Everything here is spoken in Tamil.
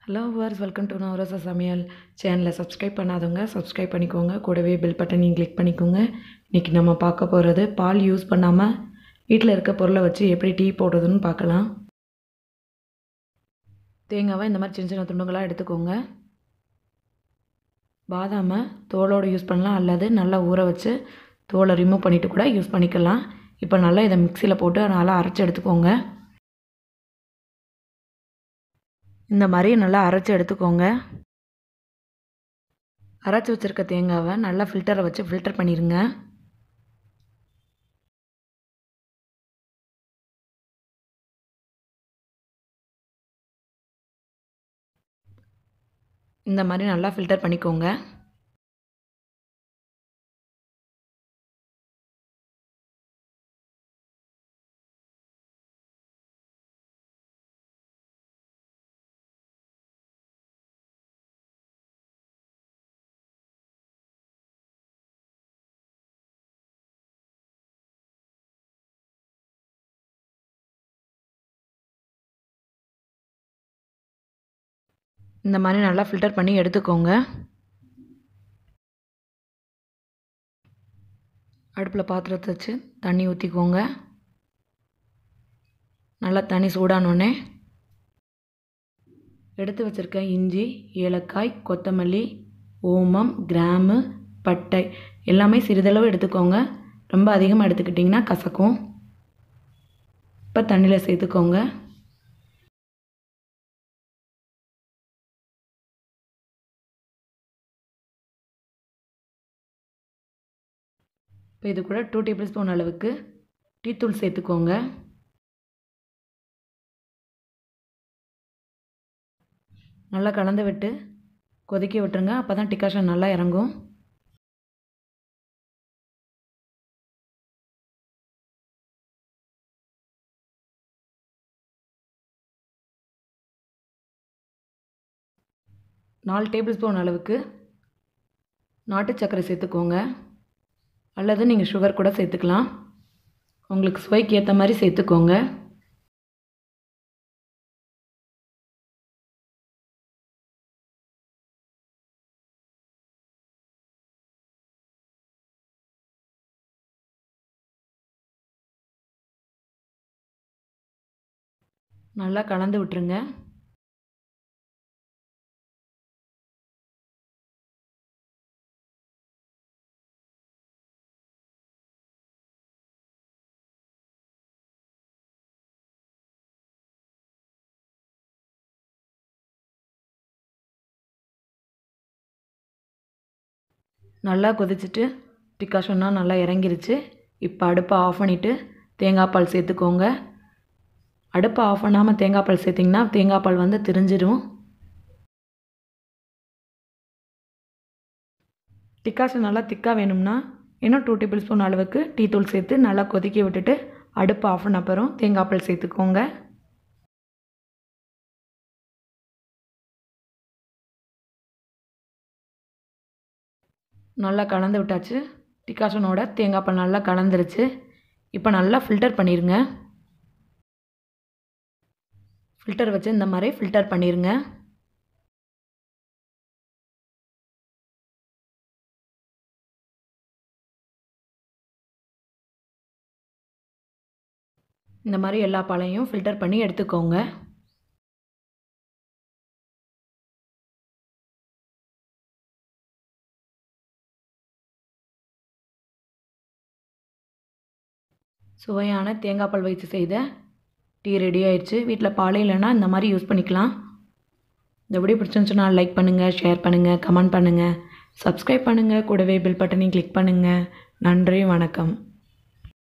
ஹலோ வர்ஸ் வெல்கம் டு நவரச சமையல் சேனலை சப்ஸ்கிரைப் பண்ணாதவங்க சப்ஸ்கிரைப் பண்ணிக்கோங்க கூடவே பெல் பட்டனையும் கிளிக் பண்ணிக்கோங்க இன்றைக்கி நம்ம பார்க்க போகிறது பால் யூஸ் பண்ணாமல் வீட்டில் இருக்க பொருளை வச்சு எப்படி டீ போடுறதுன்னு பார்க்கலாம் தேங்காவை இந்த மாதிரி சின்ன சின்ன துண்டுங்களாக எடுத்துக்கோங்க பாதாமை தோலோடு யூஸ் பண்ணலாம் அல்லது நல்லா ஊற வச்சு தோலை ரிமூவ் பண்ணிவிட்டு கூட யூஸ் பண்ணிக்கலாம் இப்போ நல்லா இதை மிக்சியில் போட்டு நல்லா அரைச்சி எடுத்துக்கோங்க இந்த மாதிரி நல்லா அரைச்சி எடுத்துக்கோங்க அரைச்சி வச்சுருக்க தேங்காவை நல்லா ஃபில்டரை வச்சு ஃபில்டர் பண்ணிடுங்க இந்த மாதிரி நல்லா ஃபில்டர் பண்ணிக்கோங்க இந்த மாதிரி நல்லா ஃபில்டர் பண்ணி எடுத்துக்கோங்க அடுப்பில் பாத்திரத்தை வச்சு தண்ணி ஊற்றிக்கோங்க நல்லா தண்ணி சூடானோடனே எடுத்து வச்சுருக்க இஞ்சி ஏலக்காய் கொத்தமல்லி ஓமம் கிராம்பு பட்டை எல்லாமே சிறிதளவு எடுத்துக்கோங்க ரொம்ப அதிகமாக எடுத்துக்கிட்டிங்கன்னா கசக்கும் இப்போ தண்ணியில் சேர்த்துக்கோங்க இப்போ இது கூட டூ டேபிள் ஸ்பூன் அளவுக்கு டீத்தூள் சேர்த்துக்கோங்க நல்லா கலந்து விட்டு கொதிக்க விட்டுருங்க அப்போ தான் டிகாஷன் நல்லா இறங்கும் நாலு டேபிள் ஸ்பூன் அளவுக்கு நாட்டு சர்க்கரை சேர்த்துக்கோங்க அல்லது நீங்கள் சுகர் கூட சேர்த்துக்கலாம் உங்களுக்கு சுவைக்கு ஏற்ற மாதிரி சேர்த்துக்கோங்க நல்லா கலந்து விட்டுருங்க நல்லா கொதிச்சுட்டு டிகாஷன்னா நல்லா இறங்கிருச்சு இப்போ அடுப்பை ஆஃப் பண்ணிவிட்டு தேங்காய் பால் சேர்த்துக்கோங்க அடுப்பை ஆஃப் பண்ணாமல் தேங்காய் பால் சேர்த்திங்கன்னா தேங்காய் பால் வந்து திரிஞ்சிடும் டிகாஷன் நல்லா திக்காக வேணும்னா இன்னும் டூ டேபிள் ஸ்பூன் அளவுக்கு டீ தூள் சேர்த்து நல்லா கொதிக்க விட்டுட்டு அடுப்பு ஆஃப் பண்ண அப்புறம் தேங்காய் பால் சேர்த்துக்கோங்க நல்லா கலந்து விட்டாச்சு டிகாஷனோட தேங்காய் பால் நல்லா கலந்துருச்சு இப்போ நல்லா ஃபில்டர் பண்ணிடுங்க ஃபில்டர் வச்சு இந்த மாதிரி ஃபில்டர் பண்ணிடுங்க இந்த மாதிரி எல்லா பாலையும் ஃபில்டர் பண்ணி எடுத்துக்கோங்க சுவையான தேங்காய் பால் வைத்து செய்த டீ ரெடி ஆயிடுச்சு வீட்டில் பால் இல்லைன்னா இந்த மாதிரி யூஸ் பண்ணிக்கலாம் இந்த வீடியோ பிடிச்சிருந்துச்சுன்னா லைக் பண்ணுங்கள் ஷேர் பண்ணுங்கள் கமெண்ட் பண்ணுங்கள் சப்ஸ்கிரைப் பண்ணுங்கள் கூடவே பில் பட்டனையும் கிளிக் பண்ணுங்கள் நன்றி வணக்கம்